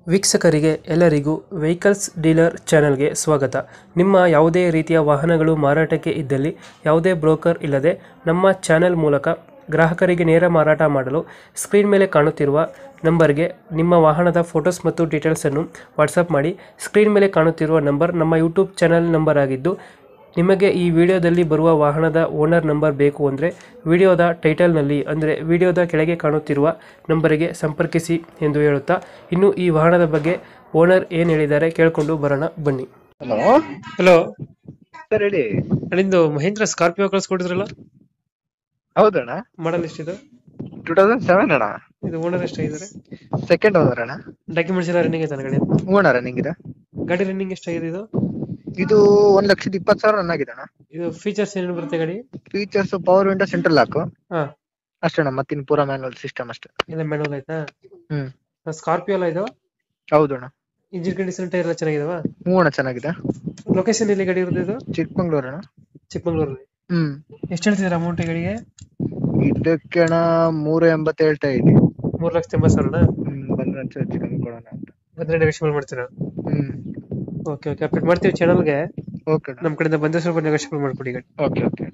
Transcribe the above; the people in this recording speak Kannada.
ವೀಕ್ಷಕರಿಗೆ ಎಲ್ಲರಿಗೂ ವೆಹಿಕಲ್ಸ್ ಡೀಲರ್ ಚಾನೆಲ್ಗೆ ಸ್ವಾಗತ ನಿಮ್ಮ ಯಾವುದೇ ರೀತಿಯ ವಾಹನಗಳು ಮಾರಾಟಕ್ಕೆ ಇದ್ದಲ್ಲಿ ಯಾವುದೇ ಬ್ರೋಕರ್ ಇಲ್ಲದೆ ನಮ್ಮ ಚಾನೆಲ್ ಮೂಲಕ ಗ್ರಾಹಕರಿಗೆ ನೇರ ಮಾರಾಟ ಮಾಡಲು ಸ್ಕ್ರೀನ್ ಮೇಲೆ ಕಾಣುತ್ತಿರುವ ನಂಬರ್ಗೆ ನಿಮ್ಮ ವಾಹನದ ಫೋಟೋಸ್ ಮತ್ತು ಡೀಟೇಲ್ಸನ್ನು ವಾಟ್ಸಪ್ ಮಾಡಿ ಸ್ಕ್ರೀನ್ ಮೇಲೆ ಕಾಣುತ್ತಿರುವ ನಂಬರ್ ನಮ್ಮ ಯೂಟ್ಯೂಬ್ ಚಾನೆಲ್ ನಂಬರ್ ಆಗಿದ್ದು ನಿಮಗೆ ಈ ವಿಡಿಯೋದಲ್ಲಿ ಬರುವ ವಾಹನದ ಓನರ್ ನಂಬರ್ ಬೇಕು ಅಂದರೆ ವಿಡಿಯೋದ ಟೈಟಲ್ನಲ್ಲಿ ಅಂದರೆ ವಿಡಿಯೋದ ಕೆಳಗೆ ಕಾಣುತ್ತಿರುವ ನಂಬರಿಗೆ ಸಂಪರ್ಕಿಸಿ ಎಂದು ಹೇಳುತ್ತಾ ಇನ್ನು ಈ ವಾಹನದ ಬಗ್ಗೆ ಓನರ್ ಏನು ಹೇಳಿದ್ದಾರೆ ಕೇಳಿಕೊಂಡು ಬರೋಣ ಬನ್ನಿ ಹಲೋ ಹಲೋ ಸರ್ ಹೇಳಿ ನಿಂದು ಮಹೇಂದ್ರ ಸ್ಕಾರ್ಪಿಯೋ ಕಳಿಸ್ಕೊಡಿದ್ರಲ್ಲ ಹೌದಣ್ಣ ಮಾಡಲ್ ಎಷ್ಟಿದೆ ಟೂ ತೌಸಂಡ್ ಸೆವೆನ್ ಅಣ್ಣ ಇದು ಓನರ್ ಎಷ್ಟಾಗಿದ್ದಾರೆ ಸೆಕೆಂಡ್ ಓನರ್ ಅಣ್ಣ ಡಾಕ್ಯುಮೆಂಟ್ಸ್ ಎಲ್ಲ ರನ್ನಿಂಗ್ ಐತೆ ಗಾಡಿ ಓನರ್ ರನ್ನಿಂಗ್ ಇದೆ ಗಾಡಿ ರನ್ನಿಂಗ್ ಎಷ್ಟಾಗಿದೆ ಇದು ಇದು ಒಂದ್ ಲಕ್ಷದ ಇಪ್ಪತ್ತು ಸಾವಿರ ರನ್ ಆಗಿದೆ ಅಣ್ಣ ಇದು ಫೀಚರ್ಸ್ ಏನೇನು ಬರುತ್ತೆ ಗಾಡಿ features power window central lock ಹಾಂ ಅಷ್ಟೇ ಮತ್ತಿನ್ ಪೂರಾ ಮ್ಯಾನುವಲ್ ಸಿಸ್ಟಮ್ ಅಷ್ಟೇ ಇಲ್ಲ ಮ್ಯಾನುವಲ್ ಆಯ್ತಾ ಹ್ಮ್ ಸ್ಕಾರ್ಪಿಯೋ ಅಲ್ಲ ಇದು ಹೌದು ಅಣ್ಣ ಇಂಜಿನ್ ಕಂಡೀಷನ್ ಟೈರ್ ಎಲ್ಲ ಚೆನ್ನಾಗಿದಾವ ಹ್ಞೂ ಅಣ್ಣ ಚೆನ್ನಾಗಿದೆ ಲೊಕೇಶನ್ ಎಲ್ಲಿ ಗಾಡಿ ಇರೋದು ಇದು ಚಿಕ್ಕಮಂಗ್ಳೂರ್ ಅಣ್ಣ ಚಿಕ್ಕಮಂಗ್ಳೂರಲ್ಲಿ ಹ್ಮ್ ಎಷ್ಟು ಹೇಳ್ತಿದ್ದೀರಾ ಅಮೌಂಟ್ ಗಾಡಿಗೆ ಇದಕ್ಕೆ ಅಣ್ಣ ಮೂರು ಎಂಬತ್ತು ಹೇಳ್ತಾ ಇದ್ದೀನಿ ಮೂರು ಲಕ್ಷದ ಎಂಬತ್ತು ಸಾವಿರನಾ ಹ್ಮ್ ಬಂದ್ರೆ ಒಂಚೂರು ಹೆಚ್ಚು ಕಮ್ಮಿ ಕೊಡೋಣ ಅಂತ ಬಂದ್ರೆ ನೆಗೋಷಿಯಬಲ್ ಮಾಡ್ತೀರಾ ಹ್ಮ್ ಓಕೆ ಓಕೆ ಅಪ್ಡೇಟ್ ಮಾಡ್ತೀವಿ ಚಾನಲ್ಗೆ ಓಕೆ ಅಣ್ಣ ನಮ್ಮ ಕಡೆಯಿಂದ ಬಂದರೆ ಸ್ವಲ್ಪ ನೆಗೋಷಿಯಬಲ್ ಮಾಡ್ಕೊಡಿ ಗಾಡಿ ಓಕೆ ಓಕೆ